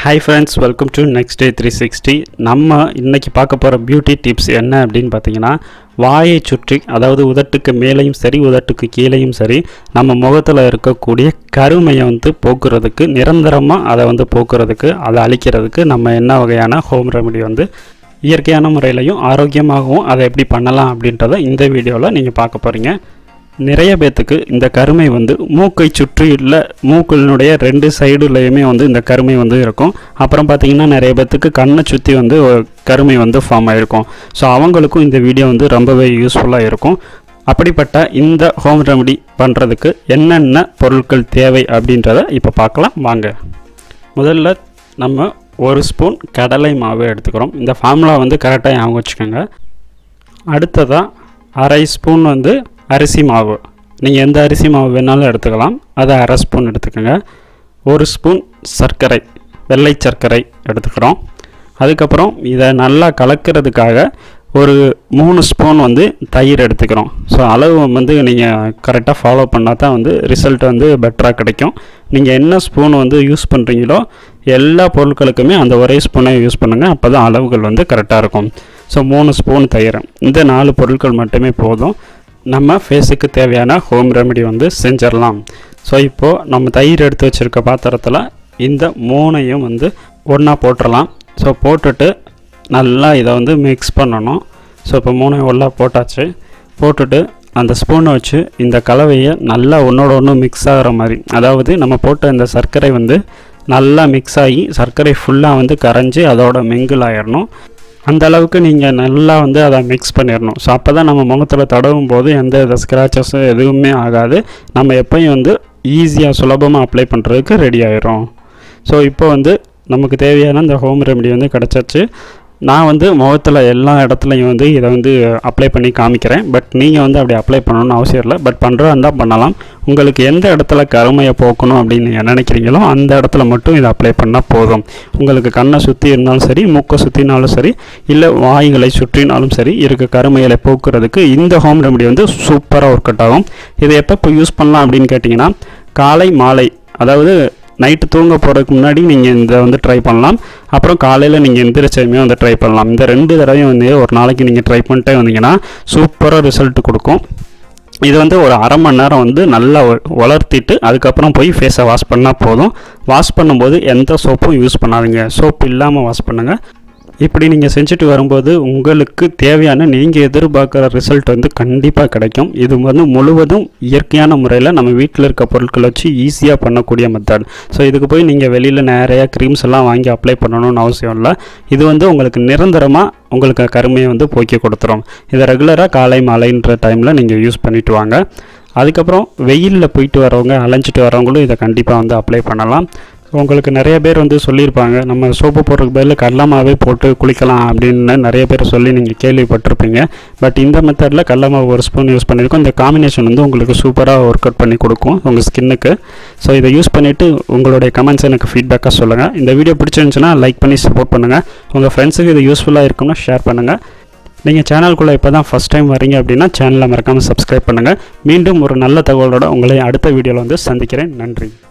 hi friends welcome to next day three sixty நம்ம இன்னைக்கு பார்க்க போகிற பியூட்டி டிப்ஸ் என்ன அப்படின்னு பார்த்தீங்கன்னா வாயை சுற்றி அதாவது உதட்டுக்கு மேலேயும் சரி உதட்டுக்கு கீழேயும் சரி நம்ம முகத்தில் இருக்கக்கூடிய கருமையை வந்து போக்குறதுக்கு நிரந்தரமாக அதை வந்து போக்குறதுக்கு அதை அழிக்கிறதுக்கு நம்ம என்ன வகையான ஹோம் ரெமெடி வந்து இயற்கையான முறையிலையும் ஆரோக்கியமாகவும் அதை எப்படி பண்ணலாம் அப்படின்றத இந்த வீடியோவில் நீங்கள் பார்க்க போகிறீங்க நிறைய பேர்த்துக்கு இந்த கருமை வந்து மூக்கை சுற்றியுள்ள மூக்கினுடைய ரெண்டு சைடுலையுமே வந்து இந்த கருமை வந்து இருக்கும் அப்புறம் பார்த்தீங்கன்னா நிறைய பேர்த்துக்கு கண்ணை சுற்றி வந்து ஒரு கருமை வந்து ஃபார்ம் ஆகிருக்கும் ஸோ அவங்களுக்கும் இந்த வீடியோ வந்து ரொம்பவே யூஸ்ஃபுல்லாக இருக்கும் அப்படிப்பட்ட இந்த ஹோம் ரெமடி பண்ணுறதுக்கு என்னென்ன பொருட்கள் தேவை அப்படின்றத இப்போ பார்க்கலாம் வாங்க முதல்ல நம்ம ஒரு ஸ்பூன் கடலை மாவு எடுத்துக்கிறோம் இந்த ஃபார்முலா வந்து கரெக்டாக ஞாபகம் வச்சுக்கோங்க அடுத்ததாக அரை ஸ்பூன் வந்து அரிசி மாவு நீங்கள் எந்த அரிசி மாவு வேணாலும் எடுத்துக்கலாம் அதை அரை ஸ்பூன் எடுத்துக்கோங்க ஒரு ஸ்பூன் சர்க்கரை வெள்ளை சர்க்கரை எடுத்துக்கிறோம் அதுக்கப்புறம் இதை நல்லா கலக்கிறதுக்காக ஒரு மூணு ஸ்பூன் வந்து தயிர் எடுத்துக்கிறோம் ஸோ அளவு வந்து நீங்கள் கரெக்டாக ஃபாலோ பண்ணால் தான் வந்து ரிசல்ட் வந்து பெட்டராக கிடைக்கும் நீங்கள் என்ன ஸ்பூன் வந்து யூஸ் பண்ணுறீங்களோ எல்லா பொருட்களுக்குமே அந்த ஒரே ஸ்பூனை யூஸ் பண்ணுங்கள் அப்போ தான் அளவுகள் வந்து கரெக்டாக இருக்கும் ஸோ மூணு ஸ்பூன் தயிர் இந்த நாலு பொருட்கள் மட்டுமே போதும் நம்ம ஃபேஸுக்கு தேவையான ஹோம் ரெமெடி வந்து செஞ்சிடலாம் ஸோ இப்போது நம்ம தயிர் எடுத்து வச்சுருக்க பாத்திரத்தில் இந்த மூணையும் வந்து ஒன்றா போட்டுடலாம் ஸோ போட்டுட்டு நல்லா இதை வந்து மிக்ஸ் பண்ணணும் ஸோ இப்போ மூணையும் ஒன்றா போட்டாச்சு போட்டுட்டு அந்த ஸ்பூனை வச்சு இந்த கலவையை நல்லா ஒன்றோட ஒன்று மிக்ஸ் ஆகிற மாதிரி அதாவது நம்ம போட்ட இந்த சர்க்கரை வந்து நல்லா மிக்ஸ் ஆகி சர்க்கரை ஃபுல்லாக வந்து கரைஞ்சி அதோட மிங்கிள் ஆயிடணும் அந்த அளவுக்கு நீங்கள் நல்லா வந்து அதை மிக்ஸ் பண்ணிடணும் ஸோ அப்போ தான் நம்ம முகத்தில் தடவும் போது எந்த வித ஸ்க்ராச்சஸும் எதுவுமே ஆகாது நம்ம எப்பயும் வந்து ஈஸியாக சுலபமாக அப்ளை பண்ணுறதுக்கு ரெடி ஆயிரும் ஸோ இப்போ வந்து நமக்கு தேவையான இந்த ஹோம் ரெமெடி வந்து கிடச்சாச்சு நான் வந்து முகத்தில் எல்லா இடத்துலையும் வந்து இதை வந்து அப்ளை பண்ணி காமிக்கிறேன் பட் நீங்கள் வந்து அப்படி அப்ளை பண்ணணும்னு அவசியம் இல்லை பட் பண்ணுறதா இருந்தால் பண்ணலாம் உங்களுக்கு எந்த இடத்துல கருமையை போக்கணும் அப்படின்னு நீங்கள் நினைக்கிறீங்களோ அந்த இடத்துல மட்டும் இதை அப்ளை பண்ணால் போதும் உங்களுக்கு கண்ணை சுற்றி இருந்தாலும் சரி மூக்கை சுற்றினாலும் சரி இல்லை வாய்களை சுற்றினாலும் சரி இருக்க கருமைகளை போக்குறதுக்கு இந்த ஹோம் ரெமெடி வந்து சூப்பராக ஒர்க் அவுட் ஆகும் இதை எப்போ யூஸ் பண்ணலாம் அப்படின்னு கேட்டிங்கன்னா காலை மாலை அதாவது நைட்டு தூங்க போகிறதுக்கு முன்னாடி நீங்கள் இந்த வந்து ட்ரை பண்ணலாம் அப்புறம் காலையில் நீங்கள் எந்திரிச்சதுமே வந்து ட்ரை பண்ணலாம் இந்த ரெண்டு தடவையும் வந்து ஒரு நாளைக்கு நீங்கள் ட்ரை பண்ணிட்டே வந்தீங்கன்னா சூப்பராக ரிசல்ட் கொடுக்கும் இது வந்து ஒரு அரை மணி நேரம் வந்து நல்லா வ- வளர்த்திட்டு அதுக்கப்புறம் போய் ஃபேஸை வாஷ் பண்ணால் போதும் வாஷ் பண்ணும்போது எந்த சோப்பும் யூஸ் பண்ணாதீங்க சோப் இல்லாமல் வாஷ் பண்ணுங்கள் இப்படி நீங்கள் செஞ்சுட்டு வரும்போது உங்களுக்கு தேவையான நீங்கள் எதிர்பார்க்குற ரிசல்ட் வந்து கண்டிப்பாக கிடைக்கும் இது வந்து முழுவதும் இயற்கையான முறையில் நம்ம வீட்டில் இருக்க பொருட்களை வச்சு ஈஸியாக பண்ணக்கூடிய மெத்தட் ஸோ இதுக்கு போய் நீங்கள் வெளியில் நிறைய க்ரீம்ஸ் எல்லாம் வாங்கி அப்ளை பண்ணணும்னு அவசியம் இல்லை இது வந்து உங்களுக்கு நிரந்தரமாக உங்களுக்கு கருமையை வந்து போக்கி கொடுத்துரும் இதை ரெகுலராக காலை மாலைன்ற டைமில் நீங்கள் யூஸ் பண்ணிட்டு வாங்க அதுக்கப்புறம் வெயிலில் போயிட்டு வரவங்க அலைஞ்சிட்டு வரவங்களும் இதை கண்டிப்பாக வந்து அப்ளை பண்ணலாம் உங்களுக்கு நிறைய பேர் வந்து சொல்லியிருப்பாங்க நம்ம சோப்பு போடுறதுக்கு பதில் கடலமாவே போட்டு குளிக்கலாம் அப்படின்னு நிறைய பேர் சொல்லி நீங்கள் கேள்விப்பட்டிருப்பீங்க பட் இந்த மெத்தடில் கடலமாவு ஒரு ஸ்பூன் யூஸ் பண்ணியிருக்கோம் இந்த காம்பினேஷன் வந்து உங்களுக்கு சூப்பராக ஒர்க் அவுட் பண்ணி கொடுக்கும் உங்கள் ஸ்கின்னுக்கு ஸோ இதை யூஸ் பண்ணிவிட்டு உங்களுடைய கமெண்ட்ஸ் எனக்கு ஃபீட்பேக்காக சொல்லுங்கள் இந்த வீடியோ பிடிச்சிருந்துச்சுன்னா லைக் பண்ணி சப்போர்ட் பண்ணுங்கள் உங்கள் ஃப்ரெண்ட்ஸுக்கு இது யூஸ்ஃபுல்லாக இருக்கும்னா ஷேர் பண்ணுங்கள் நீங்கள் சேனலுக்குள்ளே இப்போ தான் ஃபஸ்ட் டைம் வரீங்க அப்படின்னா சேனலை மறக்காமல் சப்ஸ்கிரைப் பண்ணுங்கள் மீண்டும் ஒரு நல்ல தகவலோட உங்களை அடுத்த வீடியோவில் வந்து சந்திக்கிறேன் நன்றி